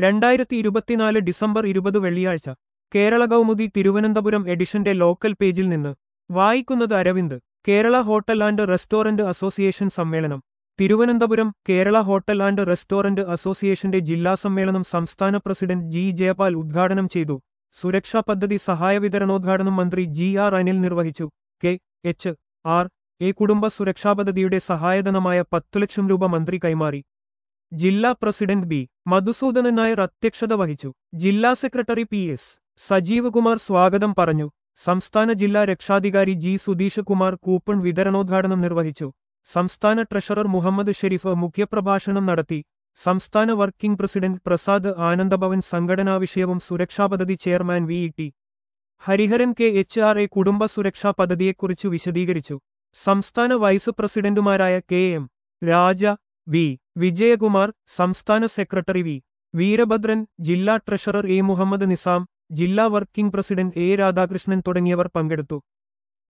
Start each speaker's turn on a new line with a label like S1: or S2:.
S1: രണ്ടായിരത്തി ഇരുപത്തിനാല് ഡിസംബർ ഇരുപത് വെള്ളിയാഴ്ച കേരള കൗമുദി തിരുവനന്തപുരം എഡിഷന്റെ ലോക്കൽ പേജിൽ നിന്ന് വായിക്കുന്നത് Aravind Kerala hotel and restaurant association സമ്മേളനം Thiruvananthapuram Kerala hotel and restaurant അസോസിയേഷന്റെ ജില്ലാ സമ്മേളനം സംസ്ഥാന പ്രസിഡന്റ് ജി ജയപാൽ ഉദ്ഘാടനം ചെയ്തു സുരക്ഷാ പദ്ധതി സഹായ വിതരണോദ്ഘാടനം മന്ത്രി ജി ആർ അനിൽ നിർവഹിച്ചു കെ എച്ച് ആർ എ കുടുംബ സുരക്ഷാ പദ്ധതിയുടെ സഹായധനമായ പത്തു ലക്ഷം രൂപ മന്ത്രി കൈമാറി ജില്ലാ പ്രസിഡന്റ് ബി മധുസൂദനൻ നായർ അധ്യക്ഷത വഹിച്ചു ജില്ലാ secretary P S Sajeev Kumar സ്വാഗതം പറഞ്ഞു സംസ്ഥാന ജില്ലാ രക്ഷാധികാരി ജി സുധീഷ് കുമാർ കൂപ്പൺ വിതരണോദ്ഘാടനം നിർവഹിച്ചു സംസ്ഥാന ട്രഷറർ മുഹമ്മദ് ഷെരീഫ് മുഖ്യപ്രഭാഷണം നടത്തി സംസ്ഥാന വർക്കിംഗ് പ്രസിഡന്റ് പ്രസാദ് ആനന്ദഭവൻ സംഘടനാ വിഷയവും സുരക്ഷാ പദ്ധതി chairman V E T Hariharan K H R A കുടുംബ സുരക്ഷാ പദ്ധതിയെക്കുറിച്ചു വിശദീകരിച്ചു സംസ്ഥാന വൈസ് പ്രസിഡന്റുമാരായ K M Raja V Vijayakumar സംസ്ഥാന സെക്രട്ടറി വി വീരഭദ്രൻ ജില്ലാ ട്രഷറർ എ മുഹമ്മദ് നിസാം ജില്ലാ വർക്കിംഗ് പ്രസിഡന്റ് എ രാധാകൃഷ്ണൻ തുടങ്ങിയവർ പങ്കെടുത്തു